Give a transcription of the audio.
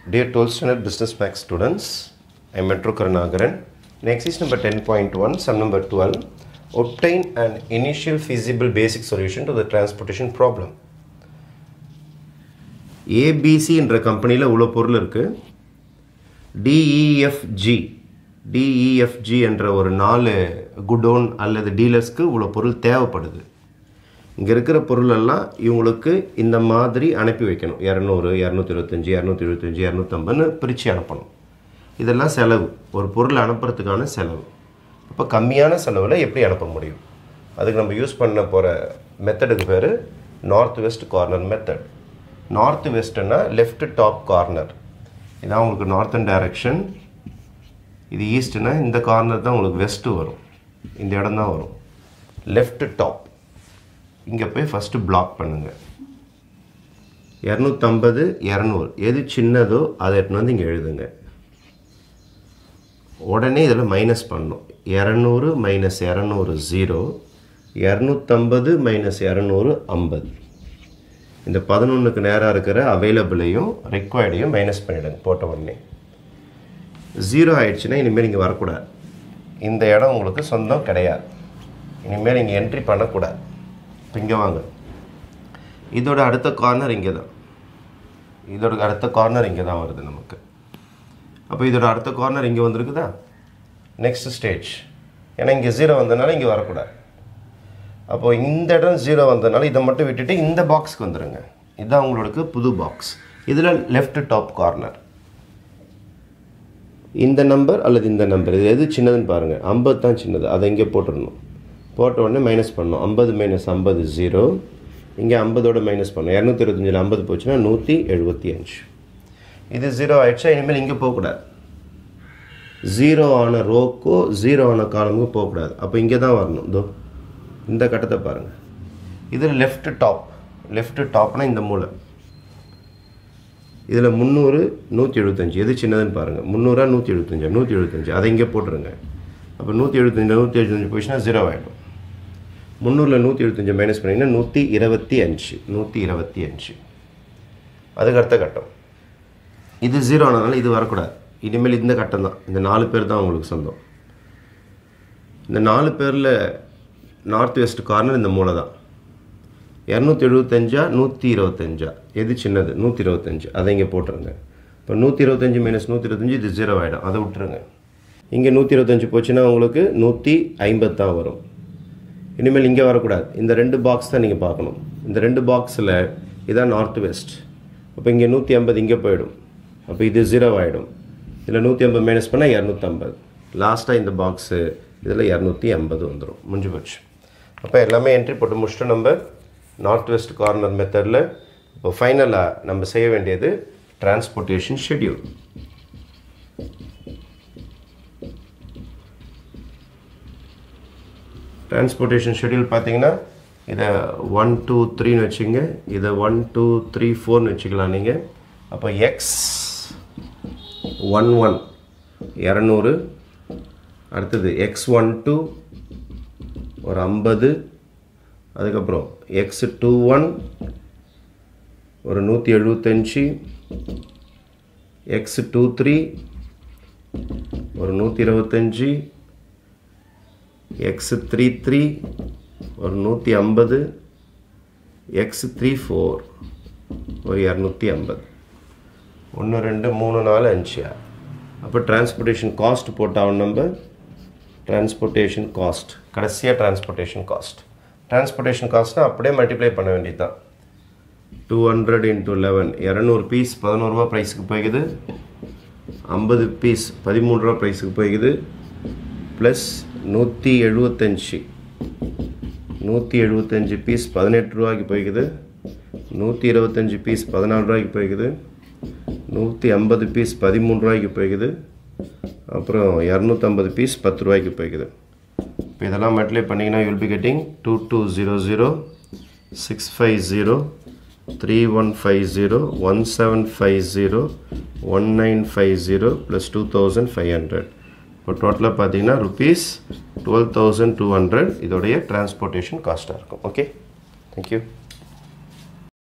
Dear 12th standard business max students, I am Metro Karnagaran. In exercise number 10.1, sum number 12, obtain an initial feasible basic solution to the transportation problem. ABC என்ற கம்பெனியில் இவ்வளோ பொருள் இருக்குது DEFG DEFG என்ற ஒரு நாலு godown அல்லது டீலர்ஸ்க்கு இவ்வளோ பொருள் தேவைப்படுது இங்கே இருக்கிற பொருளெல்லாம் இவங்களுக்கு இந்த மாதிரி அனுப்பி வைக்கணும் இரநூறு இரநூத்தி இருபத்தஞ்சி இரநூத்தி இருபத்தஞ்சி இரநூத்தம்பதுன்னு பிரித்து அனுப்பணும் இதெல்லாம் செலவு ஒரு பொருள் அனுப்புறதுக்கான செலவு அப்போ கம்மியான செலவில் எப்படி அனுப்ப முடியும் அதுக்கு நம்ம யூஸ் பண்ண போகிற மெத்தடுக்கு பேர் north west corner method north வெஸ்ட்னா லெஃப்ட் டாப் கார்னர் இதான் உங்களுக்கு நார்த்தன் டைரக்ஷன் இது ஈஸ்ட்னா இந்த கார்னர் தான் உங்களுக்கு வெஸ்ட்டு வரும் இந்த இடம் தான் வரும் லெஃப்ட் டாப் இங்கே போய் ஃபஸ்ட்டு பிளாக் பண்ணுங்கள் இரநூத்தம்பது இரநூறு எது சின்னதோ அதை எடுத்துன்னு வந்து இங்கே எழுதுங்க உடனே இதில் மைனஸ் பண்ணும் இரநூறு மைனஸ் இரநூறு ஜீரோ இரநூத்தம்பது மைனஸ் இரநூறு ஐம்பது இந்த பதினொன்றுக்கு நேராக இருக்கிற அவைலபிளையும் ரெக்வயர்டையும் மைனஸ் பண்ணிவிடுங்க போட்ட உடனே ஜீரோ ஆயிடுச்சுன்னா இனிமேல் இங்கே வரக்கூடாது இந்த இடம் உங்களுக்கு சொந்தம் கிடையாது இனிமேல் இங்கே என்ட்ரி பண்ணக்கூடாது இப்போ இங்கே வாங்க இதோட அடுத்த கார்னர் இங்கே தான் இதோட அடுத்த கார்னர் இங்கே தான் வருது நமக்கு அப்போ இதோட அடுத்த கார்னர் இங்கே வந்திருக்குதா நெக்ஸ்ட் ஸ்டேஜ் ஏன்னா இங்கே ஜீரோ வந்ததுனால இங்கே வரக்கூடாது அப்போ இந்த இடம் ஜீரோ வந்ததுனால இதை மட்டும் விட்டுட்டு இந்த பாக்ஸ்க்கு வந்துடுங்க இதுதான் உங்களுக்கு புது பாக்ஸ் இதில் லெஃப்ட் டாப் கார்னர் இந்த நம்பர் அல்லது இந்த நம்பர் இது எது சின்னதுன்னு பாருங்கள் ஐம்பது தான் சின்னது அதை இங்கே போட்டுடணும் போட்ட உடனே மைனஸ் பண்ணணும் ஐம்பது மைனஸ் ஐம்பது ஜீரோ இங்கே ஐம்பதோட மைனஸ் பண்ணணும் இரநூத்தி இருபத்தஞ்சில் ஐம்பது போச்சுன்னா நூற்றி எழுபத்தி அஞ்சு இது ஜீரோ ஆயிடுச்சா இனிமேல் இங்கே போகக்கூடாது ஜீரோ ஆன ரோக்கோ ஜீரோ ஆன காலமுக்கோ போகக்கூடாது அப்போ இங்கே தான் வரணும் இதோ இந்த கட்டத்தை பாருங்கள் இதில் லெஃப்ட் டாப் லெஃப்ட் டாப்னா இந்த மூளை இதில் முந்நூறு நூற்றி எழுபத்தஞ்சி எது சின்னதுன்னு பாருங்கள் முந்நூறா நூற்றி எழுபத்தஞ்சா நூற்றி எழுபத்தஞ்சு அதை இங்கே போட்டுருங்க அப்போ நூற்றி எழுபத்தஞ்சு நூற்றி எழுபத்தஞ்சு போயிடுச்சுன்னா ஜீரோ ஆகிடும் முந்நூறில் நூற்றி எழுபத்தஞ்சு மைனஸ் பண்ணிங்கன்னா நூற்றி இருபத்தி அஞ்சு நூற்றி இருபத்தி அஞ்சு அதுக்கு அடுத்த கட்டம் இது ஜீரோ ஆனதுனால இது வரக்கூடாது இனிமேல் இந்த கட்டம் தான் இந்த நாலு பேர் தான் உங்களுக்கு சொந்தம் இந்த நாலு பேரில் நார்த் வெஸ்ட் கார்னர் இந்த மூலை தான் இரநூத்தி எழுபத்தஞ்சா நூற்றி இருபத்தஞ்சா எது சின்னது நூற்றி இருபத்தஞ்சு அதை இங்கே போட்டுருங்க இப்போ நூற்றி இருபத்தஞ்சி மைனஸ் நூற்றி இருபத்தஞ்சி இது ஜீரோ ஆகிடும் அதை விட்டுருங்க இங்கே நூற்றி இருபத்தஞ்சி போச்சுன்னா உங்களுக்கு நூற்றி ஐம்பது தான் வரும் இனிமேல் இங்கே வரக்கூடாது இந்த ரெண்டு பாக்ஸ் தான் நீங்கள் பார்க்கணும் இந்த ரெண்டு பாக்ஸில் இதான் நார்த் வெஸ்ட் அப்போ இங்கே நூற்றி ஐம்பது இங்கே போயிடும் அப்போ இது ஜீரோ ஆகிடும் இதில் நூற்றி ஐம்பது மைனஸ் பண்ணால் இரநூத்தம்பது லாஸ்ட்டாக இந்த பாக்ஸு இதில் இரநூத்தி ஐம்பது வந்துடும் முடிஞ்சு போச்சு அப்போ எல்லாமே என்ட்ரி போட்டு முடிச்சுட்டு நம்ம நார்த் வெஸ்ட் கார்னர் மெத்தடில் இப்போ ஃபைனலாக நம்ம செய்ய வேண்டியது டிரான்ஸ்போர்ட்டேஷன் ஷெட்யூல் டிரான்ஸ்போர்ட்டேஷன் ஷெட்யூல் பார்த்தீங்கன்னா இதை ஒன் டூ த்ரீன்னு வச்சுங்க இதை ஒன் டூ த்ரீ ஃபோர்னு வச்சுக்கலாம் நீங்கள் அப்போ எக்ஸ் ஒன் ஒன் இரநூறு அடுத்தது எக்ஸ் ஒன் டூ ஒரு ஐம்பது அதுக்கப்புறம் எக்ஸ் டூ ஒன் ஒரு நூற்றி எழுபத்தஞ்சி எக்ஸ் டூ த்ரீ ஒரு நூற்றி இருபத்தஞ்சி எக்ஸ் த்ரீ த்ரீ ஒரு நூற்றி ஐம்பது எக்ஸ் த்ரீ ஃபோர் ஒரு இரநூத்தி ஐம்பது ஒன்று ரெண்டு மூணு நாலு அஞ்சு அப்போ டிரான்ஸ்போர்ட்டேஷன் காஸ்ட் போட்டால் நம்ம டிரான்ஸ்போர்ட்டேஷன் காஸ்ட் கடைசியாக டிரான்ஸ்போர்ட்டேஷன் காஸ்ட் டிரான்ஸ்போர்ட்டேஷன் காஸ்ட்னா அப்படியே மல்டிப்ளை பண்ண வேண்டியது தான் டூ ஹண்ட்ரட் இன்ட்டு லெவன் இரநூறு பீஸ் பதினோருவா ப்ரைஸுக்கு போய்க்குது ஐம்பது பீஸ் பதிமூணு ரூபா ப்ரைஸுக்கு போய்க்குது ப்ளஸ் நூற்றி எழுபத்தஞ்சி நூற்றி எழுபத்தஞ்சி பீஸ் பதினெட்டு ரூபாய்க்கு போய்க்குது நூற்றி இருபத்தஞ்சி பீஸ் பதினாலு ரூபாய்க்கு போய்க்குது நூற்றி ஐம்பது பீஸ் பதிமூணு ரூபாய்க்கு போய்க்குது அப்புறம் இரநூத்தம்பது பீஸ் பத்து ரூபாய்க்கு போய்க்குது இப்போ இதெல்லாம் மல்டிப்ளை பண்ணிங்கன்னா you'll be getting two two zero zero six five zero three one five zero one seven five zero one nine five zero plus two thousand five hundred இப்போ டோட்டலாக பார்த்தீங்கன்னா rupees twelve thousand two hundred இதோடைய transportation காஸ்ட்டாக இருக்கும் okay thank you